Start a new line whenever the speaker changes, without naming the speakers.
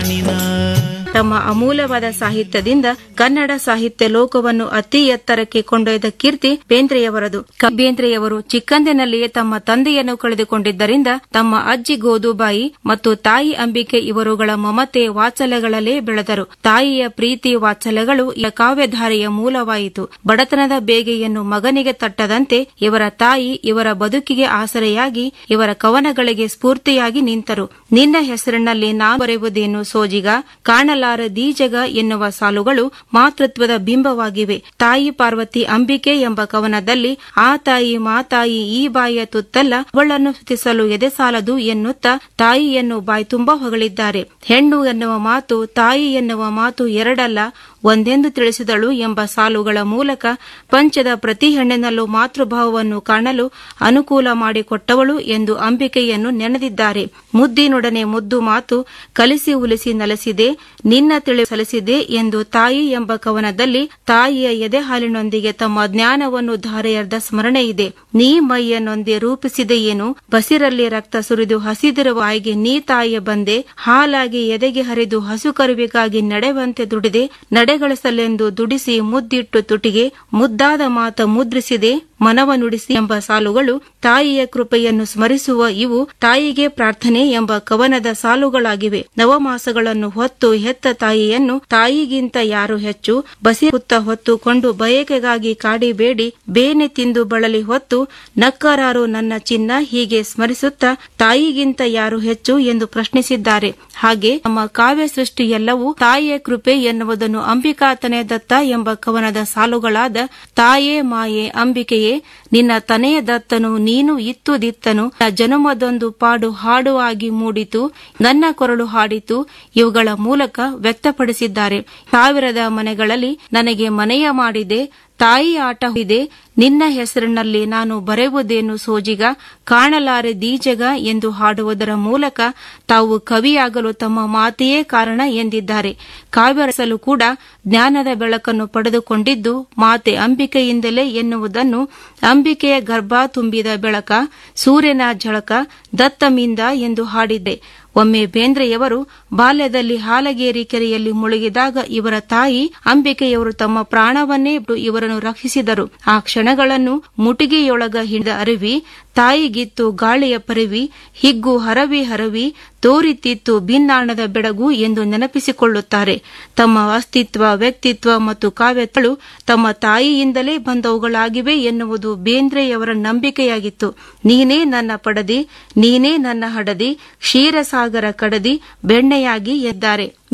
ಬಾನಿನ
ತಮ್ಮ ಅಮೂಲ್ಯವಾದ ಸಾಹಿತ್ಯದಿಂದ ಕನ್ನಡ ಸಾಹಿತ್ಯ ಲೋಕವನ್ನು ಅತಿ ಎತ್ತರಕ್ಕೆ ಕೊಂಡೊಯ್ದ ಕೀರ್ತಿ ಬೇಂದ್ರೆಯವರದು ಕ- ಬೇಂದ್ರೆಯವರು ಚಿಕ್ಕಂದಿನಲ್ಲಿಯೇ ತಮ್ಮ ತಂದೆಯನ್ನು ಕಳೆದುಕೊಂಡಿದ್ದರಿಂದ ತಮ್ಮ ಅಜ್ಜಿ ಗೋದುಬಾಯಿ ಮತ್ತು ತಾಯಿ ಅಂಬಿಕೆ ಇವರುಗಳ ಮಮತೆ ವಾತ್ಸಲ್ಯಗಳಲ್ಲೇ ಬೆಳೆದರು ತಾಯಿಯ ಪ್ರೀತಿ ವಾತ್ಸಲ್ಯಗಳು ಈ ಕಾವ್ಯಧಾರೆಯ ಮೂಲವಾಯಿತು ಬಡತನದ ಬೇಗೆಯನ್ನು ಮಗನಿಗೆ ತಟ್ಟದಂತೆ ಇವರ ತಾಯಿ ಇವರ ಬದುಕಿಗೆ ಆಸರೆಯಾಗಿ ಇವರ ಕವನಗಳಿಗೆ ಸ್ಫೂರ್ತಿಯಾಗಿ ನಿಂತರು ನಿನ್ನ ಹೆಸರಿನಲ್ಲಿ ನಾ ಬರೆಯುವುದೇನು ಸೋಜಿಗ ಕಾಣಲಾರದಿ ಜಗ ಎನ್ನುವ ಸಾಲುಗಳು ಮಾತೃತ್ವದ ಬಿಂಬವಾಗಿವೆ ತಾಯಿ ಪಾರ್ವತಿ ಅಂಬಿಕೆ ಎಂಬ ಕವನದಲ್ಲಿ ಆ ತಾಯಿ ಮಾತಾಯಿ ಈ ಬಾಯಿಯ ತುತ್ತಲ್ಲ ಅವಳನ್ನು ಸ್ತುತಿಸಲು ಎದೆ ಸಾಲದು ಎನ್ನುತ್ತಾ ತಾಯಿಯನ್ನು ಬಾಯ್ತುಂಬಾ ಹೊಗಳಿದ್ದಾರೆ ಹೆಣ್ಣು ಎನ್ನುವ ಮಾತು ತಾಯಿ ಎನ್ನುವ ಮಾತು ಎರಡಲ್ಲ ಒಂದೆಂದು ತಿಳಿಸಿದಳು ಎಂಬ ಸಾಲುಗಳ ಮೂಲಕ ಪಂಚದ ಪ್ರತಿ ಹೆಣ್ಣಿನಲ್ಲೂ ಮಾತೃಭಾವವನ್ನು ಕಾಣಲು ಅನುಕೂಲ ಮಾಡಿಕೊಟ್ಟವಳು ಎಂದು ಅಂಬಿಕೆಯನ್ನು ನೆನೆದಿದ್ದಾರೆ ಮುದ್ದಿನೊಡನೆ ಮುದ್ದು ಮಾತು ಕಲಿಸಿ ಉಲಿಸಿ ನಲಸಿದೆ ನಿನ್ನ ತಿಳಿ ಸಲಿಸಿದೆ ಎಂದು ತಾಯಿ ಎಂಬ ಕವನದಲ್ಲಿ ತಾಯಿಯ ಎದೆ ಹಾಲಿನೊಂದಿಗೆ ತಮ್ಮ ಜ್ಞಾನವನ್ನು ಧಾರೆಯರ್ಧ ಸ್ಮರಣೆ ಇದೆ ನೀ ಮೈಯನ್ನೊಂದೆ ರೂಪಿಸಿದೆಯೇನು ಬಸಿರಲ್ಲಿ ರಕ್ತ ಸುರಿದು ಹಸಿದಿರುವ ಆಯ್ಗೆ ನೀ ತಾಯಿಯ ಬಂದೆ ಹಾಲಾಗಿ ಎದೆಗೆ ಹರಿದು ಹಸು ಕರುವಿಗಾಗಿ ನಡೆವಂತೆ ದುಡಿದೆ ನಡೆಗಳಿಸಲೆಂದು ದುಡಿಸಿ ಮುದ್ದಿಟ್ಟು ತುಟಿಗೆ ಮುದ್ದಾದ ಮಾತ ಮುದ್ರಿಸಿದೆ ಮನವ ನುಡಿಸಿ ಎಂಬ ಸಾಲುಗಳು ತಾಯಿಯ ಕೃಪೆಯನ್ನು ಸ್ಮರಿಸುವ ಇವು ತಾಯಿಗೆ ಪ್ರಾರ್ಥನೆ ಎಂಬ ಕವನದ ಸಾಲುಗಳಾಗಿವೆ ನವಮಾಸಗಳನ್ನು ಹೊತ್ತು ಹೆತ್ತ ತಾಯಿಯನ್ನು ತಾಯಿಗಿಂತ ಯಾರು ಹೆಚ್ಚು ಬಸಿ ಹುತ್ತ ಹೊತ್ತುಕೊಂಡು ಬಯಕೆಗಾಗಿ ಕಾಡಿಬೇಡಿ ಬೇನೆ ತಿಂದು ಬಳಲಿ ಹೊತ್ತು ನಕ್ಕರಾರು ನನ್ನ ಚಿನ್ನ ಹೀಗೆ ಸ್ಮರಿಸುತ್ತಾ ತಾಯಿಗಿಂತ ಯಾರು ಹೆಚ್ಚು ಎಂದು ಪ್ರಶ್ನಿಸಿದ್ದಾರೆ ಹಾಗೆ ನಮ್ಮ ಕಾವ್ಯ ಸೃಷ್ಟಿ ಎಲ್ಲವೂ ತಾಯಿಯ ಕೃಪೆ ಎನ್ನುವುದನ್ನು ಅಂಬಿಕಾತನೇ ದತ್ತ ಎಂಬ ಕವನದ ಸಾಲುಗಳಾದ ತಾಯೇ ಮಾಯೆ ಅಂಬಿಕೆಯೇ ನಿನ್ನ ತನೆಯ ದತ್ತನು ನೀನು ಇತ್ತು ದಿತ್ತನು ನನ್ನ ಜನುಮದೊಂದು ಪಾಡು ಹಾಡು ಆಗಿ ಮೂಡಿತು ನನ್ನ ಕೊರಳು ಹಾಡಿತು ಇವುಗಳ ಮೂಲಕ ವ್ಯಕ್ತಪಡಿಸಿದ್ದಾರೆ ಸಾವಿರದ ಮನೆಗಳಲ್ಲಿ ನನಗೆ ಮನೆಯ ಮಾಡಿದೆ ತಾಯಿ ಆಟ ಇದೆ ನಿನ್ನ ಹೆಸರಿನಲ್ಲಿ ನಾನು ಬರೆಯುವುದೇನು ಸೋಜಿಗ ಕಾಣಲಾರೆ ದೀಜಗ ಎಂದು ಹಾಡುವುದರ ಮೂಲಕ ತಾವು ಕವಿಯಾಗಲು ತಮ್ಮ ಮಾತೆಯೇ ಕಾರಣ ಎಂದಿದ್ದಾರೆ ಕಾವ್ಯ ರಸಲು ಕೂಡ ಜ್ಞಾನದ ಬೆಳಕನ್ನು ಪಡೆದುಕೊಂಡಿದ್ದು ಮಾತೆ ಅಂಬಿಕೆಯಿಂದಲೇ ಎನ್ನುವುದನ್ನು ಅಂಬಿಕೆಯ ಗರ್ಭ ತುಂಬಿದ ಬೆಳಕ ಸೂರ್ಯನ ಝಳಕ ದತ್ತಮಿಂದ ಎಂದು ಹಾಡಿದ್ದೆ ಒಮ್ಮೆ ಬೇಂದ್ರೆಯವರು ಬಾಲ್ಯದಲ್ಲಿ ಹಾಲಗೇರಿ ಕೆರೆಯಲ್ಲಿ ಮುಳುಗಿದಾಗ ಇವರ ತಾಯಿ ಅಂಬಿಕೆಯವರು ತಮ್ಮ ಪ್ರಾಣವನ್ನೇ ಬಿಟ್ಟು ಇವರನ್ನು ರಕ್ಷಿಸಿದರು ಆ ಕ್ಷಣಗಳನ್ನು ಮುಟಿಗೆಯೊಳಗ ಹಿಡಿದ ಅರಿವಿ ತಾಯಿಗಿತ್ತು ಗಾಳಿಯ ಪರಿವಿ ಹಿಗ್ಗು ಹರವಿ ಹರವಿ ತೋರಿತಿತ್ತು ಭಿನ್ನಾಣದ ಬೆಡಗು ಎಂದು ನೆನಪಿಸಿಕೊಳ್ಳುತ್ತಾರೆ ತಮ್ಮ ಅಸ್ತಿತ್ವ ವ್ಯಕ್ತಿತ್ವ ಮತ್ತು ಕಾವ್ಯಗಳು ತಮ್ಮ ತಾಯಿಯಿಂದಲೇ ಬಂದವುಗಳಾಗಿವೆ ಎನ್ನುವುದು ಬೇಂದ್ರೆಯವರ ನಂಬಿಕೆಯಾಗಿತ್ತು ನೀನೇ ನನ್ನ ಪಡದಿ ನೀನೇ ನನ್ನ ಹಡದಿ ಕ್ಷೀರಸಾಗರ ಕಡದಿ ಬೆಣ್ಣೆಯಾಗಿ ಎದ್ದಾರೆ